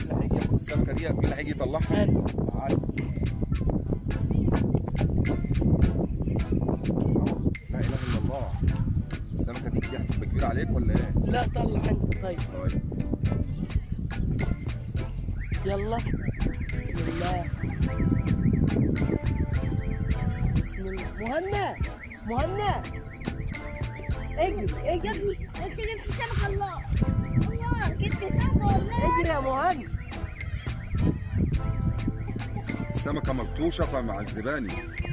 اللي هيجي ياخد السمكه دي مين اللي هيجي يطلعها؟ أنا. تعالى لا اله الا الله السمكه دي دي هتبقى كبيره عليك ولا ايه؟ لا طلع انت طيب طيب يلا بسم الله بسم الله مهنا مهنا اجري اجري انت جبت السمكة الله الله جبت سمكة والله اجري يا مهنا السمكه ملطوشه فمعذباني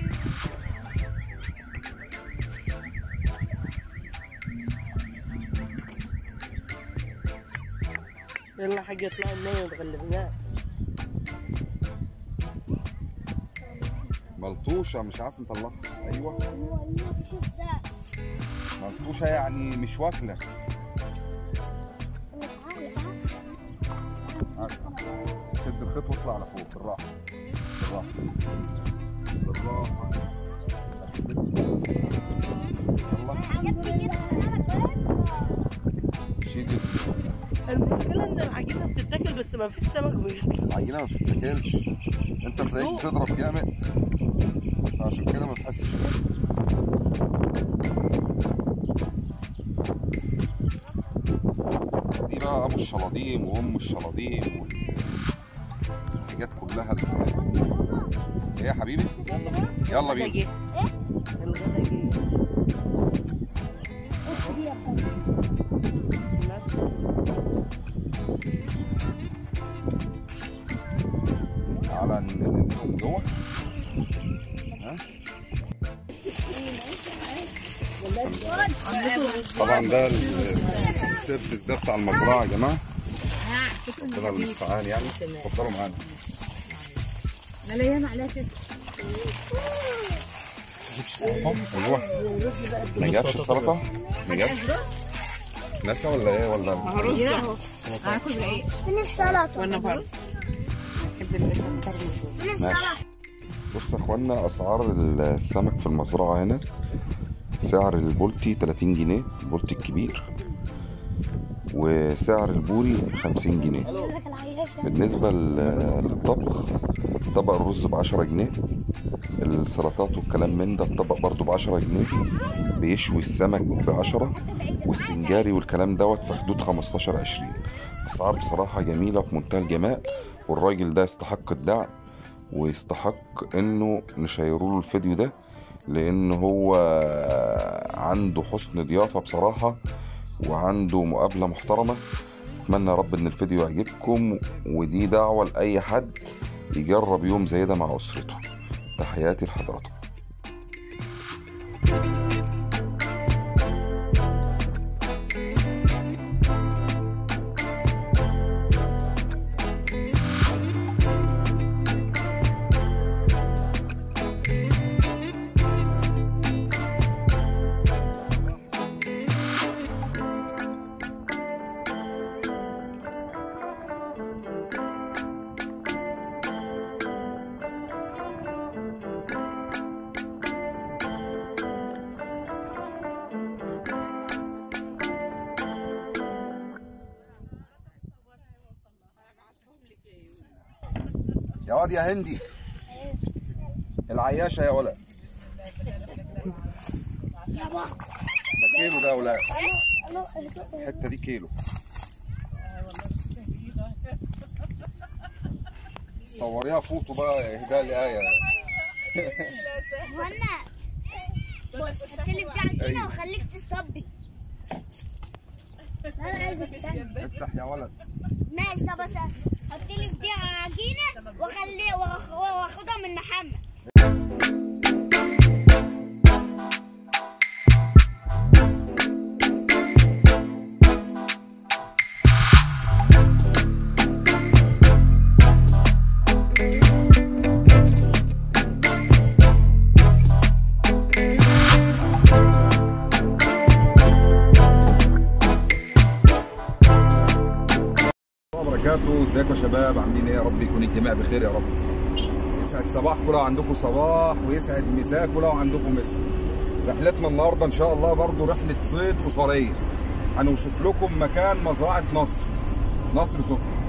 يلا حاجة يطلع لنا وتغلبناه ملطوشه مش عارف نطلعها ايوه والله مفيش ازاي ملطوشه يعني مش واكله شد الخيط واطلع على فوق بالراحه بالراحه بالراحه يلا جبت كده السمكة شيل المشكلة ان العجينة بتتاكل بس ما فيش سمك بيطلع العجينه ما بتتاكلش انت تلاقيك بتضرب جامد فعشان كده ما بتحسش بيها. دي بقى ابو الشلاضيم وام الشلاضيم والحاجات كلها ال- ايه يا حبيبي يلا بينا جه الغدا جه تعالى ننزل جوه ها طبعا ده السيرفس ده بتاع المزرعه يا جماعه ربنا المستعان يعني اتفضلوا معانا مليان عليها كده ايوه ما جابش السلطه ما جابش نسا ولا ايه ولا هاكل بالعيش فين السلطة وانا برضه فين السلطة ماشي بص يا اخوانا اسعار السمك في المزرعه هنا سعر البولتي 30 جنيه البولتي الكبير وسعر البوري 50 جنيه لك العياشة بالنسبة لل- للطبخ طبق الرز ب 10 جنيه السلطات والكلام من ده الطبق برضو ب 10 جنيه بيشوي السمك ب 10 والسنجاري والكلام دوت في حدود 15 20 اسعار بصراحة جميلة في منتهى الجمال والراجل ده يستحق الدعم ويستحق انه نشيروا له الفيديو ده لان هو عنده حسن ضيافة بصراحة وعنده مقابلة محترمة اتمنى يا رب ان الفيديو يعجبكم ودي دعوة لاي حد يجرب يوم زي ده مع اسرته تحياتي لحضراتكم يا واد يا هندي العياشة يا ولد ده كيلو ده يا ولاد الحتة دي كيلو صوريها فوتو بقى اهداء لآية مهنا بص حط لي بتاع كده أيوة. وخليك تصطبي لا انا عايزك تستنى افتح يا ولد ماشي طب بس حط لي بتاع عجينه واخلي واخ- واخدها من محمد الله وبركاته ازيكم يا شباب عاملين ايه يا رب يكون الجميع بخير يا رب يسعد صباحكم لو عندكم صباح ويسعد مساكم لو عندكم مسا رحلتنا النهارده ان شاء الله برضو رحله صيد اسريه هنوصف لكم مكان مزرعه نصر نصر سكر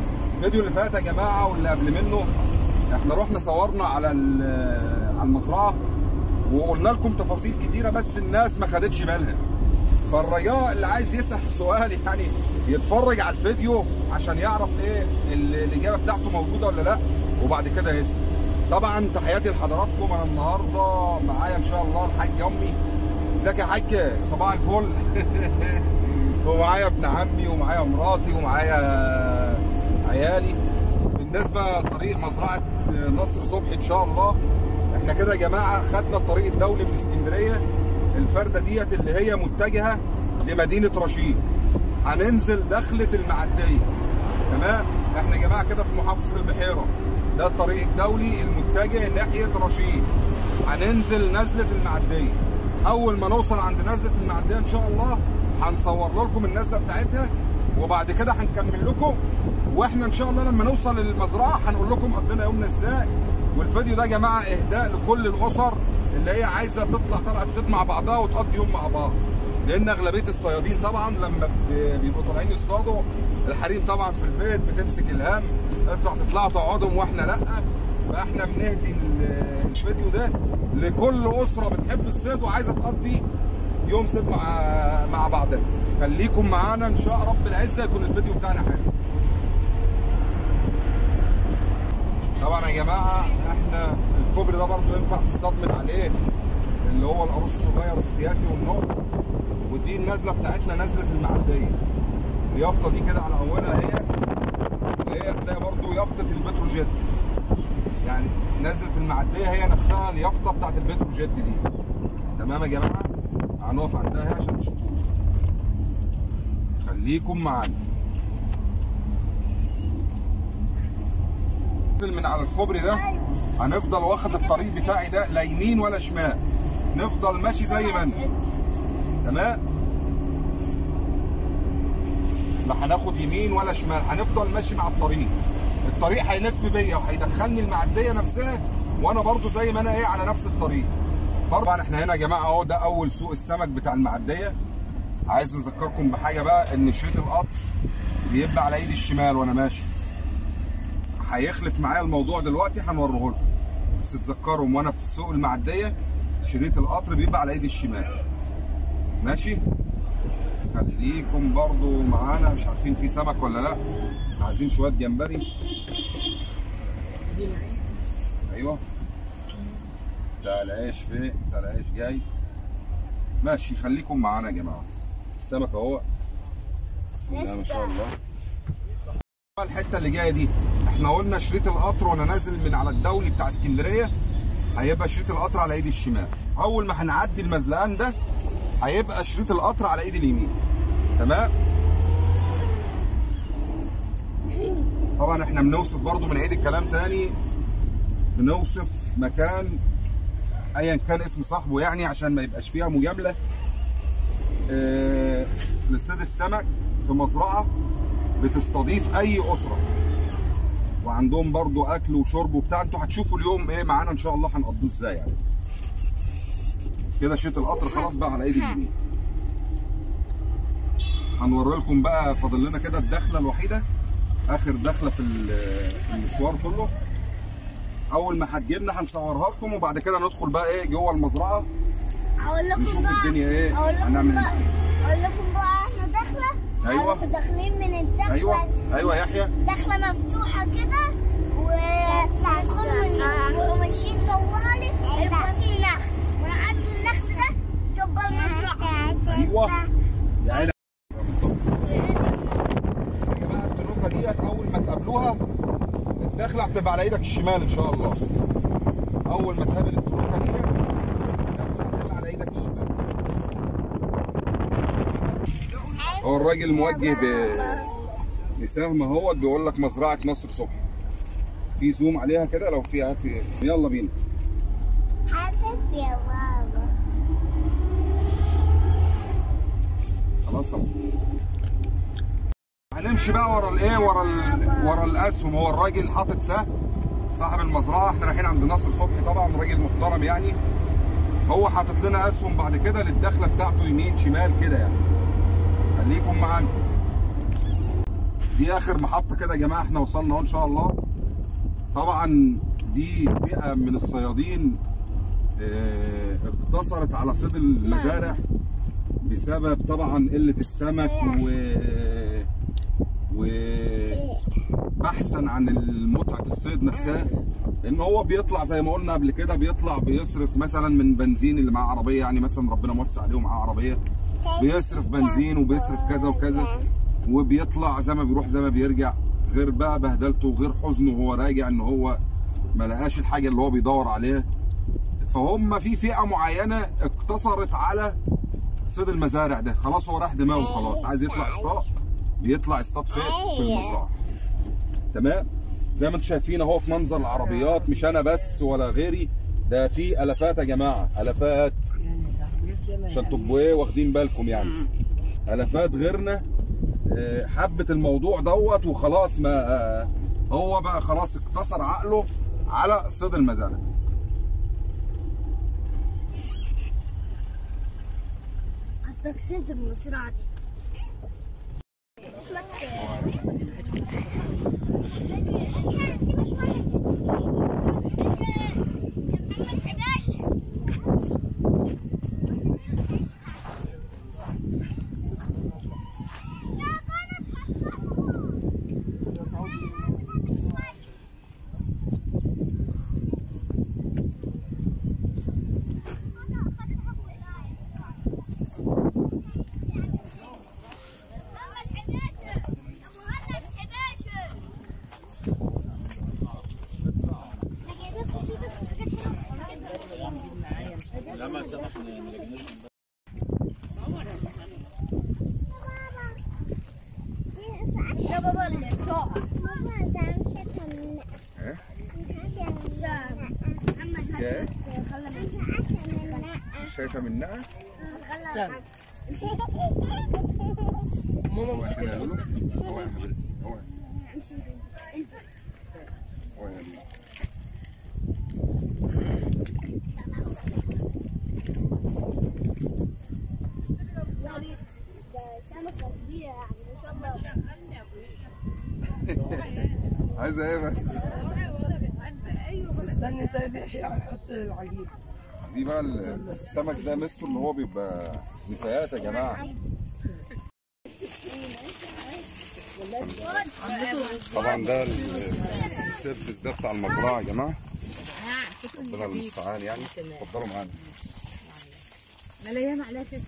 الفيديو اللي فات يا جماعه واللي قبل منه احنا رحنا صورنا على ال- على المزرعه وقلنا لكم تفاصيل كتيره بس الناس ما خدتش بالها فالرجاء اللي عايز يسأل سؤال يعني يتفرج على الفيديو عشان يعرف ايه ال- الاجابه بتاعته موجوده ولا لا وبعد كده يسأل طبعا تحياتي لحضراتكم انا النهارده معايا ان شاء الله الحاج امي ازيك يا حاج صباح الفل ومعايا ابن عمي ومعايا مراتي ومعايا عيالي بالنسبه طريق مزرعه نصر صبحي ان شاء الله احنا كده يا جماعه خدنا الطريق الدولي من اسكندريه الفرده ديت اللي هي متجهه لمدينه رشيد هننزل دخله المعديه تمام احنا يا جماعه كده في محافظه البحيره ده الطريق الدولي المتجه ناحيه رشيد هننزل نزله المعديه اول ما نوصل عند نزله المعديه ان شاء الله هنصور لكم النزله بتاعتها وبعد كده هنكمل لكم واحنا ان شاء الله لما نوصل للمزرعه هنقول لكم قضينا يومنا ازاي والفيديو ده يا جماعه اهداء لكل الاسر اللي هي عايزه تطلع طلعه صيد مع بعضها وتقضي يوم مع بعض لان اغلبيه الصيادين طبعا لما ب- بيبقوا طالعين يصطادوا الحريم طبعا في البيت بتمسك الهم انتوا هتطلعوا تقعدوا واحنا لا فاحنا بنهدي ال- الفيديو ده لكل اسره بتحب الصيد وعايزه تقضي يوم صيد مع مع بعضها خليكم معانا ان شاء رب العزه يكون الفيديو بتاعنا حلو طبعا يا جماعه احنا الكوبري ده برضو ينفع تصطاد من عليه اللي هو القاروص الصغير السياسي والنقط ودي النزله بتاعتنا نزله المعديه اليافطه دي كده على اولها اهي وهي هتلاقي برضو يافطه البتروجيت يعني نزله المعديه هي نفسها اليافطه بتاعت البتروجيت دي تمام يا جماعه هنقف عندها اهي عشان تشوفوها خليكم معانا ننزل من على الكوبري ده هنفضل واخد الطريق بتاعي ده لا يمين ولا شمال نفضل ماشي زي ما انت تمام لا هناخد يمين ولا شمال هنفضل ماشي مع الطريق الطريق هيلف بيا وهيدخلني المعديه نفسها وانا برضو زي ما انا ايه على نفس الطريق طبعا احنا هنا يا جماعه اهو ده اول سوق السمك بتاع المعديه عايز نذكركم بحاجه بقى ان شريط القطر بيبقى على ايدي الشمال وانا ماشي هيخلف معايا الموضوع دلوقتي هنوريه لكم بس تذكروا وانا في سوق المعديه شريط القطر بيبقى على ايدي الشمال ماشي خليكم برضو معانا مش عارفين في سمك ولا لا عايزين شويه جمبري ايوه ده العيش فين ده العيش جاي ماشي خليكم معانا يا جماعه السمك اهو بسم الله ما شاء الله الحته اللي جايه دي احنا قلنا شريط القطر وانا نازل من على الدولي بتاع اسكندريه هيبقى شريط القطر على ايدي الشمال اول ما هنعدي المزلقان ده هيبقى شريط القطر على ايدي اليمين تمام طبعا احنا بنوصف برضو من عيد الكلام تاني بنوصف مكان ايا كان اسم صاحبه يعني عشان ما يبقاش فيها مجامله آه لصيد السمك في مزرعه بتستضيف اي اسره وعندهم برضو اكل وشرب وبتاع انتوا هتشوفوا اليوم ايه معانا ان شاء الله هنقضوه ازاي يعني كده شيط القطر خلاص بقى على ايدي اليمين هنوري لكم بقى فاضل لنا كده الدخله الوحيده اخر دخله في ال- في المشوار كله اول ما هتجيلنا هنصورها لكم وبعد كده ندخل بقى ايه جوه المزرعه اقول لكم نشوف بقى الدنيا ايه اقول لكم هنعمل بقى ايه اقول لكم بقى احنا داخله أيوة. احنا داخلين من الدخله ايوه ايوه يحيى دخله مفتوحه كده وندخل من وماشيين طوالي يبقى في نخل ونعدي النخل ده تبقى المزرعه ايوه يا عيني بس يا جماعه التنوكه ديت اول ما تقابلوها الدخله هتبقى على ايدك الشمال ان شاء الله اول ما تقابل التنوكه ديت الدخله هتبقى على ايدك الشمال هو الراجل موجه ب بسهم اهوت بيقول لك مزرعه نصر صبحي في زوم عليها كده لو في هات يلا بينا حبيبي يا بابا خلاص أهو. هنمشي بقى ورا الايه ورا ال... ورا الاسهم هو الراجل حاطط سهم صاحب المزرعه احنا رايحين عند نصر صبحي طبعا راجل محترم يعني هو حاطط لنا اسهم بعد كده للدخله بتاعته يمين شمال كده يعني خليكم معانا دي اخر محطه كده يا جماعه احنا وصلنا اهو ان شاء الله طبعا دي فئه من الصيادين آه، اقتصرت على صيد المزارع بسبب طبعا قله السمك و و بحثا عن متعه الصيد نفسها لان هو بيطلع زي ما قلنا قبل كده بيطلع بيصرف مثلا من بنزين اللي معاه عربيه يعني مثلا ربنا موسع عليه ومعاه عربيه بيصرف بنزين وبيصرف كذا وكذا وبيطلع زي ما بيروح زي ما بيرجع غير بقى بهدلته وغير حزنه وهو راجع ان هو ما لقاش الحاجه اللي هو بيدور عليها فهم في فئه معينه اقتصرت على صيد المزارع ده خلاص هو راح دماغه خلاص عايز يطلع اصطاد بيطلع اصطاد فين في المزرعه تمام زي ما انتم شايفين اهو في منظر العربيات مش انا بس ولا غيري ده في الافات يا جماعه الافات عشان تبقوا ايه واخدين بالكم يعني الافات غيرنا آه، حبت الموضوع دوت وخلاص ما آه، هو بقى خلاص اقتصر عقله على صيد المزارع قصدك صيد المزرعة دي اسمك يا بابا اللي بتقع ايه محمد ايه هات شايفه منها استنى ماما مسكت يا لولو هو يا حبيبتي هو هو يا لولو عايزه ايه بس استنى طيب يحيى هحط العجيب دي بقى ال- السمك ده ميزته ان هو بيبقى نفايات يا جماعه طبعا ده ال- السيرفس ده بتاع المزرعه يا جماعه ربنا المستعان يعني اتفضلوا معانا مليانة عليها كده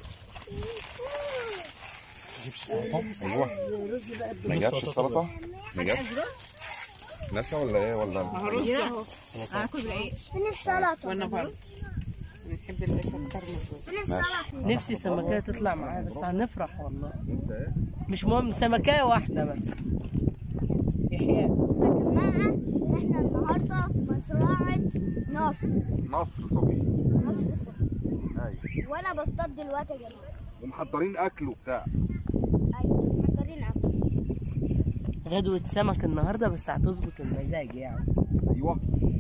ايوه ما جابش السلطه ما جابش نسى ولا ايه ولا هاكل بالعيش فين السلطة؟ وانا برضه بنحب العيش اكتر من فين السلطة؟ نفسي سمكية تطلع معايا بس هنفرح والله انت ايه مش مهم سمكية واحدة بس يحيى جماعة احنا النهاردة في مزرعة ناصر نصر صبي ناصر صبحي. ايوه وانا بصطاد دلوقتي يا جماعة ومحضرين اكل وبتاع ايوه محضرين اكل غدوة سمك النهاردة بس هتظبط المزاج يعني ايوه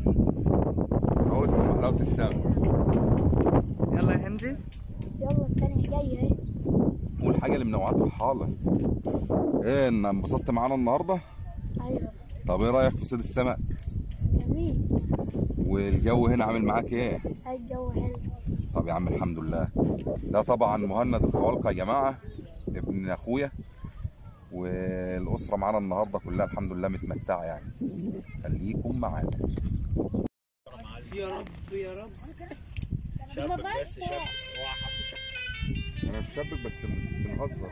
عودكم حلاوه السمك يلا يا هندي يلا التاني جاي اهي والحاجه اللي منوعات الحاله ايه ان انبسطت معانا النهارده ايوه طب ايه رايك في صيد السمك جميل والجو هنا عامل معاك ايه هاي الجو حلو طب يا عم الحمد لله ده طبعا مهند الخوالقه يا جماعه ابن اخويا والاسره معانا النهارده كلها الحمد لله متمتعه يعني خليكم معانا يا رب يا رب انا بشبك بس بنهزر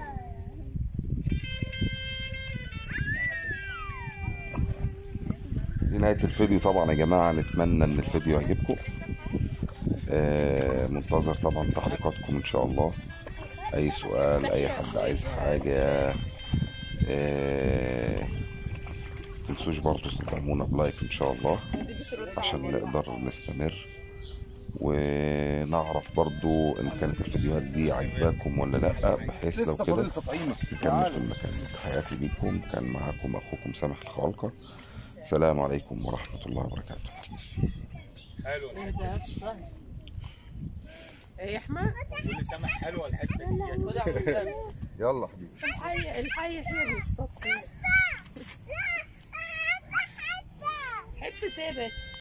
دي نهاية الفيديو طبعا يا جماعة نتمنى ان الفيديو يعجبكم آه منتظر طبعا تعليقاتكم ان شاء الله اي سؤال اي حد عايز حاجة آه تنسوش برضو تدعمونا بلايك ان شاء الله عشان نقدر نستمر ونعرف برضو ان كانت الفيديوهات دي عجباكم ولا لا بحيث لو كده نكمل في المكان تحياتي ليكم كان معاكم اخوكم سامح الخالقة السلام عليكم ورحمة الله وبركاته ايه يا احمد كل سمك حلوه الحته دي خد يا حسام. يلا حبيبي الحي الحي يحيى بيصطاد فيه. هسيبك